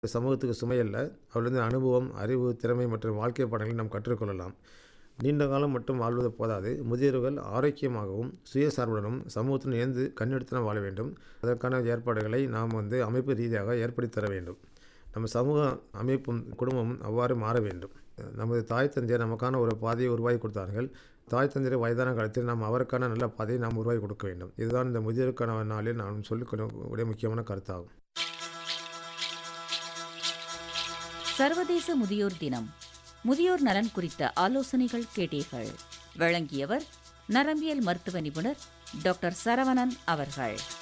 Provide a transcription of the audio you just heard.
சமூகத்துக்கு சுமையல்ல அவரிலிருந்து அனுபவம் அறிவு திறமை மற்றும் வாழ்க்கை பாடங்களை நாம் கற்றுக்கொள்ளலாம் நீண்ட காலம் மட்டும் வாழ்வது போதாது முதியோர்கள் ஆரோக்கியமாகவும் சுயசார்புடனும் சமூகத்துடன் இணைந்து கண்ணெடுத்துன வாழ வேண்டும் அதற்கான ஏற்பாடுகளை நாம் வந்து அமைப்பு ரீதியாக ஏற்படுத்தி தர வேண்டும் நம்ம சமூக அமைப்பும் குடும்பமும் அவ்வாறு மாற வேண்டும் நமது தாய் தந்தையர் நமக்கான ஒரு பாதையை உருவாக்கி கொடுத்தார்கள் தாய் தந்தையர் வயதான காலத்தில் நாம் அவருக்கான நல்ல பாதையை நாம் உருவாக்கி கொடுக்க வேண்டும் இதுதான் இந்த முதியோருக்கான நாளில் நான் சொல்லிக்கூடிய முக்கியமான கருத்தாகும் சர்வதேச முதியோர் தினம் முதியோர் நலன் குறித்த ஆலோசனைகள் கேட்டீர்கள் வழங்கியவர் நரம்பியல் மருத்துவ நிபுணர் டாக்டர் சரவணன் அவர்கள்